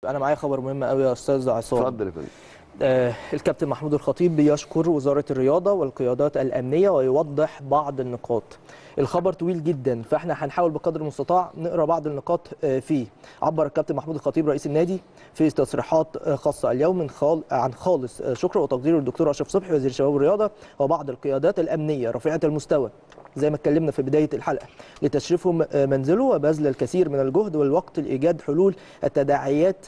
انا معايا خبر مهم قوي يا استاذ عصام اتفضل يا فندم آه الكابتن محمود الخطيب بيشكر وزاره الرياضه والقيادات الامنيه ويوضح بعض النقاط الخبر طويل جدا فاحنا هنحاول بقدر المستطاع نقرا بعض النقاط آه فيه عبر الكابتن محمود الخطيب رئيس النادي في تصريحات آه خاصه اليوم من خال عن خالص آه شكر وتقدير للدكتور اشرف صبحي وزير الشباب والرياضه وبعض القيادات الامنيه رفيعه المستوى زي ما اتكلمنا في بدايه الحلقه لتشريفهم منزله وبذل الكثير من الجهد والوقت لايجاد حلول التداعيات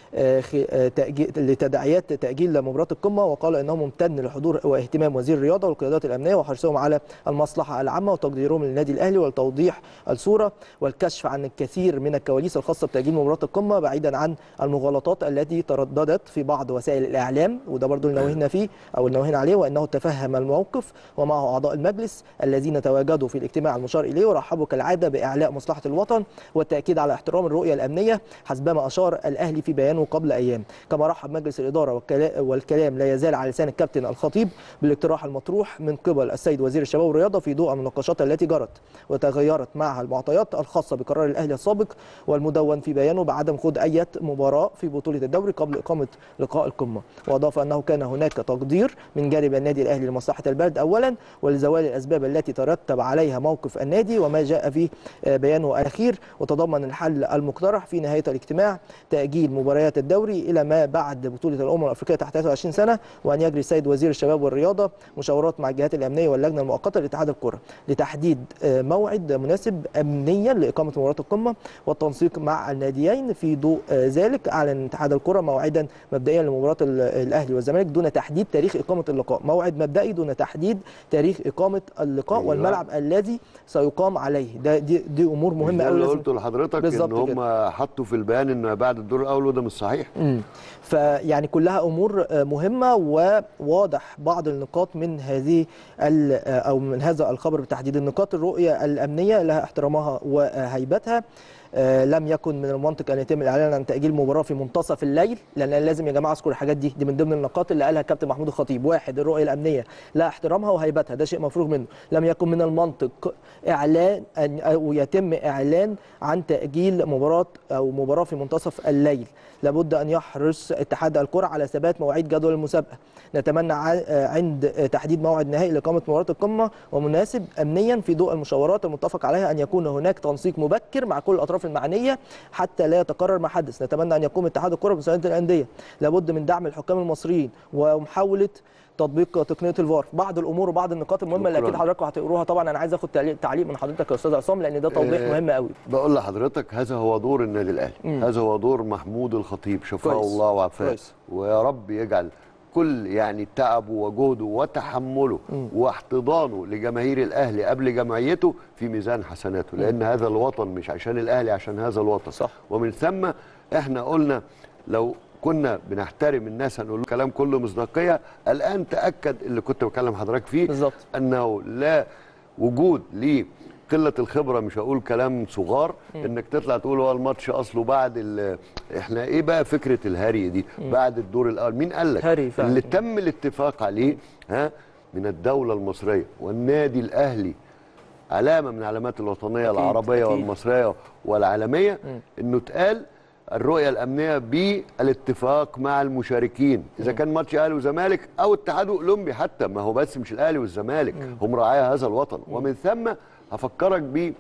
لتداعيات تاجيل مباراه القمه وقال انه ممتن لحضور واهتمام وزير الرياضه والقيادات الامنيه وحرصهم على المصلحه العامه وتقديرهم للنادي الاهلي ولتوضيح الصوره والكشف عن الكثير من الكواليس الخاصه بتاجيل مباراه القمه بعيدا عن المغالطات التي ترددت في بعض وسائل الاعلام وده برضو اللي نوهنا فيه او اللي نوهنا عليه وانه تفهم الموقف ومعه اعضاء المجلس الذين تواجدوا في الاجتماع المشار اليه ورحبوا كالعاده باعلاء مصلحه الوطن والتاكيد على احترام الرؤيه الامنيه حسبما اشار الاهلي في بيانه قبل ايام كما رحب مجلس الاداره والكلام لا يزال على لسان الكابتن الخطيب بالاقتراح المطروح من قبل السيد وزير الشباب والرياضه في ضوء المناقشات التي جرت وتغيرت معها المعطيات الخاصه بقرار الاهلي السابق والمدون في بيانه بعدم خوض اي مباراه في بطوله الدوري قبل اقامه لقاء القمه واضاف انه كان هناك تقدير من جانب النادي الاهلي لمصلحه البلد اولا ولزوال الاسباب التي ترتب عليها موقف النادي وما جاء في بيانه الاخير وتضمن الحل المقترح في نهايه الاجتماع تاجيل مباريات الدوري الى ما بعد بطوله الامم الافريقيه تحت 23 سنه وان يجري السيد وزير الشباب والرياضه مشاورات مع الجهات الامنيه واللجنه المؤقته لاتحاد الكره لتحديد موعد مناسب امنيا لاقامه مباراه القمه والتنسيق مع الناديين في ضوء ذلك اعلن اتحاد الكره موعدا مبدئيا لمباراه الاهلي والزمالك دون تحديد تاريخ اقامه اللقاء موعد مبدئي دون تحديد تاريخ اقامه اللقاء أيوة. والملعب الذي سيقام عليه ده دي, دي امور مهمه قوي قوي قلت لحضرتك ان بالظبط هم كده. حطوا في البيان ان بعد الدور الاول وده مش صحيح مم. فيعني كلها امور آه، مهمه وواضح بعض النقاط من هذه ال- آه، او من هذا الخبر بالتحديد النقاط الرؤيه الامنيه لها احترامها وهيبتها آه، لم يكن من المنطق ان يتم الاعلان عن تاجيل مباراه في منتصف الليل لان أنا لازم يا جماعه اذكر الحاجات دي دي من ضمن النقاط اللي قالها الكابتن محمود الخطيب واحد الرؤيه الامنيه لا احترامها وهيبتها ده شيء مفروغ منه لم يكن من المنطق اعلان أن او يتم اعلان عن تاجيل مباراه او مباراه في منتصف الليل لابد ان يحرص اتحاد الكره على ثبات مواعيد جدول المسابقه نتمنى ع- عند تحديد موعد نهائي لاقامه مباراه القمه ومناسب امنيا في ضوء المشاورات المتفق عليها ان يكون هناك تنسيق مبكر مع كل الاطراف المعنيه حتى لا يتكرر ما حدث نتمنى ان يقوم اتحاد الكره بمساعده الانديه لابد من دعم الحكام المصريين ومحاوله تطبيق تقنيه الفار بعض الامور وبعض النقاط المهمه اللي شكراً. اكيد حضراتكم هتقروها طبعا انا عايز اخد تعليق تعليق من حضرتك يا استاذ عصام لان ده توضيح آه، مهم قوي بقول لحضرتك هذا هو دور النادي الاهلي مم. هذا هو دور محمود الخطيب شفاه كويس. الله وعافاه كويس. ويا رب يجعل كل يعني تعبه وجهده وتحمله مم. واحتضانه لجماهير الاهلي قبل جمعيته في ميزان حسناته لان هذا الوطن مش عشان الاهلي عشان هذا الوطن صح. ومن ثم احنا قلنا لو كنا بنحترم الناس هنقول له كلام كله مصداقيه الان تاكد اللي كنت بكلم حضرتك فيه بالظبط. انه لا وجود لقله الخبره مش هقول كلام صغار انك تطلع تقول هو الماتش اصله بعد ال- احنا ايه بقى فكره الهري دي بعد الدور الاول مين قال لك هري فعلا. اللي تم الاتفاق عليه ها من الدوله المصريه والنادي الاهلي علامه من علامات الوطنيه أكيد، العربيه أكيد. والمصريه والعالميه انه اتقال الرؤيه الامنيه بالاتفاق مع المشاركين اذا كان ماتش اهلي وزمالك او اتحاد اولمبي حتى ما هو بس مش الاهلي والزمالك هم رعايا هذا الوطن ومن ثم هفكرك ب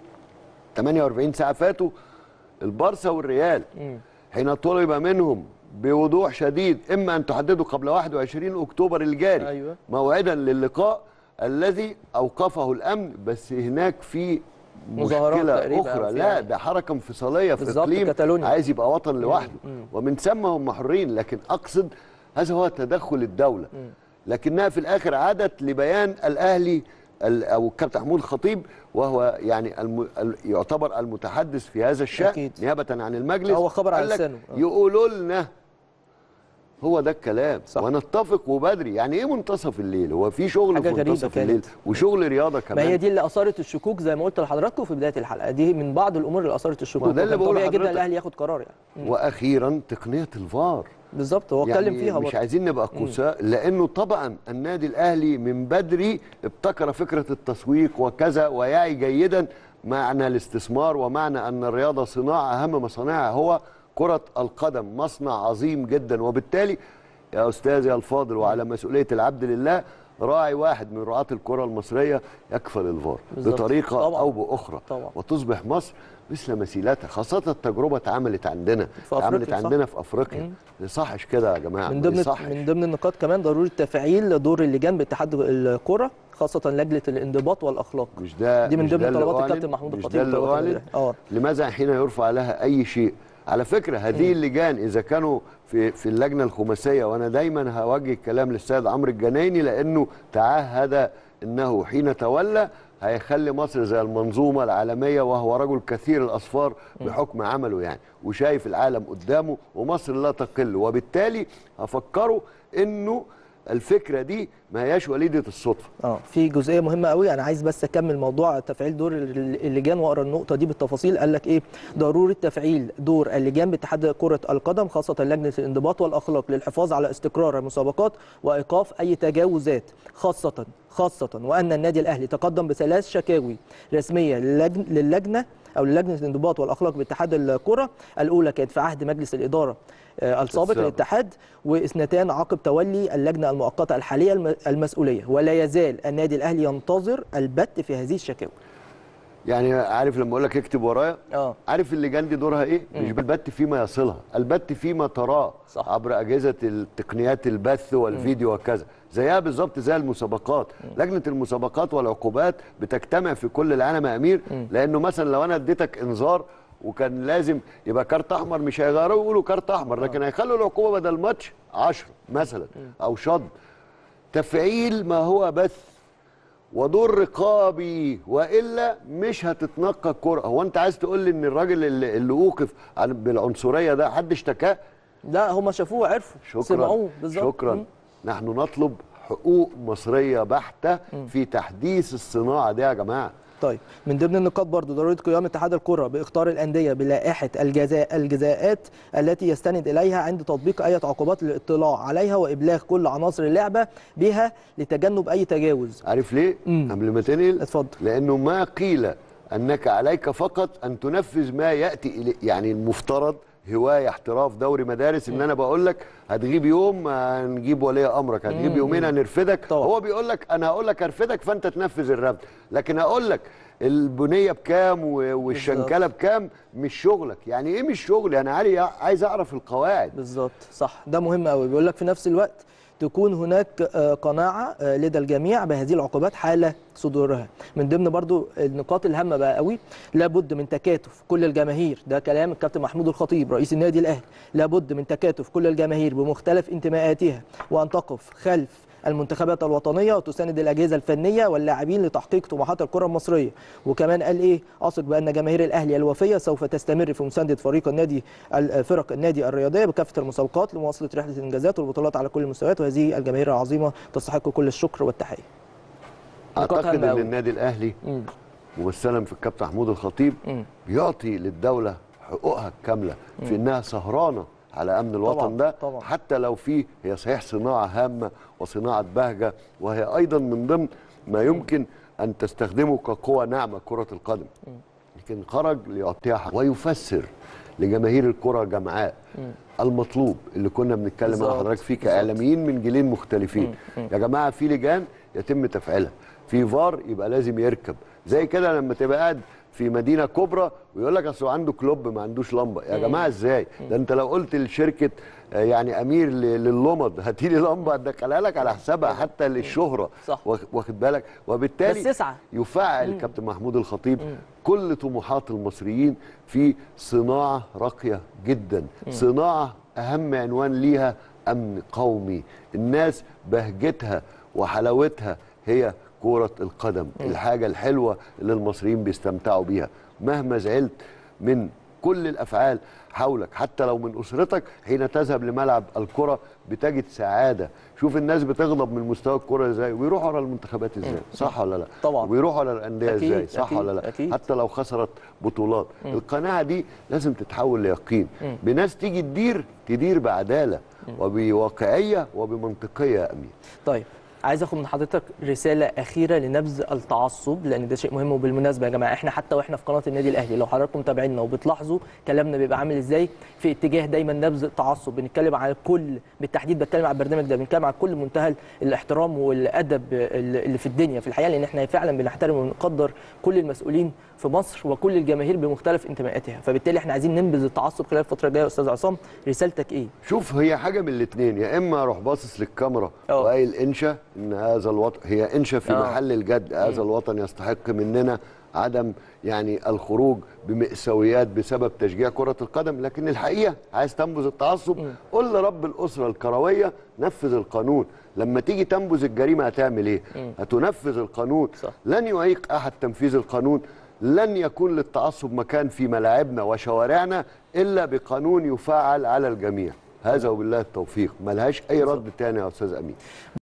48 ساعه فاتوا البارسا والريال حين طلب منهم بوضوح شديد اما ان تحددوا قبل 21 اكتوبر الجاري أيوة. موعدا للقاء الذي اوقفه الامن بس هناك في مظاهرات مشكله تقريباً أو اخرى في لا يعني. ده حركه انفصاليه في بالظبط، اقليم كاتالونيا. عايز يبقى وطن لوحده ومن ثم هم حرين لكن اقصد هذا هو تدخل الدوله لكنها في الاخر عادت لبيان الاهلي ال- او الكابتن محمود الخطيب وهو يعني الم... ال- يعتبر المتحدث في هذا الشان أكيد. نيابه عن المجلس هو خبر على قال لك لسانه. آه. يقولوا لنا هو ده الكلام صح. ونتفق وبدري يعني ايه منتصف الليل هو في شغل حاجة في غريبة منتصف كانت. الليل وشغل رياضه ما كمان هي دي اللي اثارت الشكوك زي ما قلت لحضراتكم في بدايه الحلقه دي من بعض الامور اللي اثارت الشكوك ما ده اللي وكان بقوله طبيعي جدا لحضرتك. الاهلي ياخد قرار يعني واخيرا تقنيه الفار بالظبط هو اتكلم فيها مش برضه عايزين نبقى كوساء لانه طبعا النادي الاهلي من بدري ابتكر فكره التسويق وكذا ويعي جيدا معنى الاستثمار ومعنى ان الرياضه صناعه اهم مصانعها هو كره القدم مصنع عظيم جدا وبالتالي يا استاذي الفاضل وعلى مسؤوليه العبد لله راعي واحد من رعاة الكرة المصرية يكفل الفار بالظبط. بطريقة طبعاً. أو بأخرى طبعاً. وتصبح مصر مثل مثيلاتها خاصة التجربة اتعملت عندنا في أفريقيا، اتعملت صح. عندنا في أفريقيا ما يصحش كده يا جماعة من ما ضمن يصحش. من ضمن النقاط كمان ضروره تفعيل دور اللجان باتحاد الكره خاصه لجنه الانضباط والاخلاق مش ده دي من مش ضمن ده اللي طلبات أعلن؟ الكابتن محمود مش الخطيب ده اللي وطلبات أعلن؟ النادي. اه لماذا حين يرفع لها اي شيء على فكره هذه اللجان اذا كانوا في في اللجنه الخماسيه وانا دايما هوجه الكلام للسيد عمرو الجنايني لانه تعهد انه حين تولى هيخلي مصر زي المنظومه العالميه وهو رجل كثير الاصفار بحكم عمله يعني وشايف العالم قدامه ومصر لا تقل وبالتالي هفكره انه الفكره دي ما هياش وليده الصدفه اه في جزئيه مهمه قوي انا عايز بس اكمل موضوع تفعيل دور ال- اللجان واقرا النقطه دي بالتفاصيل قال لك ايه ضروره تفعيل دور اللجان باتحاد كره القدم خاصه لجنه الانضباط والاخلاق للحفاظ على استقرار المسابقات وايقاف اي تجاوزات خاصه خاصه وان النادي الاهلي تقدم بثلاث شكاوي رسميه للجن- للجنه او للجنه الانضباط والاخلاق باتحاد الكره الاولى كانت في عهد مجلس الاداره آه، السابق السابق. للاتحاد واثنتان عقب تولي اللجنه المؤقته الحاليه الم- المسؤوليه ولا يزال النادي الاهلي ينتظر البت في هذه الشكاوي يعني عارف لما اقول لك اكتب ورايا اه عارف اللجان دي دورها ايه؟ مش بالبت فيما يصلها، البت فيما تراه صح. عبر اجهزه التقنيات البث والفيديو وكذا، زيها بالظبط زي المسابقات، لجنه المسابقات والعقوبات بتجتمع في كل العالم يا امير لانه مثلا لو انا اديتك انذار وكان لازم يبقى كارت احمر مش هيغيروا يقولوا كارت احمر لكن هيخلوا العقوبه بدل ماتش 10 مثلا او شد تفعيل ما هو بث ودور رقابي والا مش هتتنقى الكره هو انت عايز تقول لي ان الراجل اللي, اللي اوقف عن- بالعنصريه ده حد اشتكاه لا هم شافوه وعرفوا شكرا سمعوه بالظبط شكرا مم. نحن نطلب حقوق مصريه بحته في تحديث الصناعه دي يا جماعه طيب من ضمن النقاط برضو ضروره قيام اتحاد الكره باختار الانديه بلائحه الجزاء الجزاءات التي يستند اليها عند تطبيق اي عقوبات للاطلاع عليها وابلاغ كل عناصر اللعبه بها لتجنب اي تجاوز عارف ليه مم. قبل ما تنقل اتفضل لانه ما قيل انك عليك فقط ان تنفذ ما ياتي اليه يعني المفترض هوايه احتراف دوري مدارس ان انا بقول لك هتغيب يوم هنجيب ولي امرك هتغيب يومين هنرفدك طبعا. هو بيقول لك انا هقول لك ارفدك فانت تنفذ الرفد لكن هقول لك البنيه بكام و- والشنكله بكام مش شغلك يعني ايه مش شغلي انا عاري عايز اعرف القواعد بالظبط صح ده مهم قوي بيقول لك في نفس الوقت تكون هناك آه، قناعه آه، لدى الجميع بهذه العقوبات حال صدورها من ضمن برضو النقاط الهامه بقى قوي لابد من تكاتف كل الجماهير ده كلام الكابتن محمود الخطيب رئيس النادي الاهلي لابد من تكاتف كل الجماهير بمختلف انتماءاتها وان تقف خلف المنتخبات الوطنيه وتساند الاجهزه الفنيه واللاعبين لتحقيق طموحات الكره المصريه وكمان قال ايه اثق بان جماهير الاهلي الوفيه سوف تستمر في مسانده فريق النادي فرق النادي الرياضيه بكافه المسابقات لمواصله رحله الانجازات والبطولات على كل المستويات وهذه الجماهير العظيمه تستحق كل الشكر والتحيه نقاط اعتقد هامة ان أوي. النادي الاهلي مم. ممثلا في الكابتن محمود الخطيب مم. بيعطي للدوله حقوقها الكامله في انها سهرانه على امن الوطن طبعاً، ده طبعاً. حتى لو في هي صحيح صناعه هامه وصناعه بهجه وهي ايضا من ضمن ما يمكن ان تستخدمه كقوه ناعمه كره القدم لكن خرج ليعطيها حق ويفسر لجماهير الكره جمعاء المطلوب اللي كنا بنتكلم مع بالظبط، حضرتك فيه بالظبط. كاعلاميين من جيلين مختلفين يا جماعه في لجان يتم تفعيلها في فار يبقى لازم يركب زي كده لما تبقى قاعد في مدينه كبرى ويقول لك اصل عنده كلوب ما عندوش لمبه يا جماعه ازاي ده انت لو قلت لشركه آه، يعني امير ل- لللمض هاتي لي لمبه هتدخلها لك على حسابها حتى للشهره صح. واخ- واخد بالك وبالتالي بس اسعى. يفعل كابتن محمود الخطيب كل طموحات المصريين في صناعه راقيه جدا صناعه اهم عنوان ليها امن قومي الناس بهجتها وحلاوتها هي كرة القدم الحاجة الحلوة اللي المصريين بيستمتعوا بيها مهما زعلت من كل الأفعال حولك حتى لو من أسرتك حين تذهب لملعب الكرة بتجد سعادة شوف الناس بتغضب من مستوى الكرة ازاي ويروحوا على المنتخبات ازاي صح ولا لا طبعاً. ويروحوا على الأندية أكيد، ازاي صح أكيد، ولا لا أكيد. حتى لو خسرت بطولات القناعة دي لازم تتحول ليقين بناس تيجي تدير تدير بعدالة وبواقعية وبمنطقية يا أمين طيب عايز اخد من حضرتك رساله اخيره لنبذ التعصب لان ده شيء مهم وبالمناسبه يا جماعه احنا حتى واحنا في قناه النادي الاهلي لو حضراتكم متابعينا وبتلاحظوا كلامنا بيبقى عامل ازاي في اتجاه دايما نبذ التعصب بنتكلم على كل بالتحديد بتكلم على البرنامج ده بنتكلم على كل منتهى الاحترام والادب اللي في الدنيا في الحقيقه لان احنا فعلا بنحترم ونقدر كل المسؤولين في مصر وكل الجماهير بمختلف انتماءاتها فبالتالي احنا عايزين ننبذ التعصب خلال الفتره الجايه يا استاذ عصام رسالتك ايه شوف هي حاجه من الاثنين يا اما اروح باصص للكاميرا أوه. وقايل انشا ان هذا الوطن هي انشا في أوه. محل الجد هذا الوطن يستحق مننا عدم يعني الخروج بمأساويات بسبب تشجيع كرة القدم لكن الحقيقة عايز تنبذ التعصب قول لرب الأسرة الكروية نفذ القانون لما تيجي تنبذ الجريمة هتعمل ايه هتنفذ القانون صح. لن يعيق أحد تنفيذ القانون لن يكون للتعصب مكان في ملاعبنا وشوارعنا إلا بقانون يفعل على الجميع هذا وبالله التوفيق ملهاش أي رد تاني يا أستاذ أمين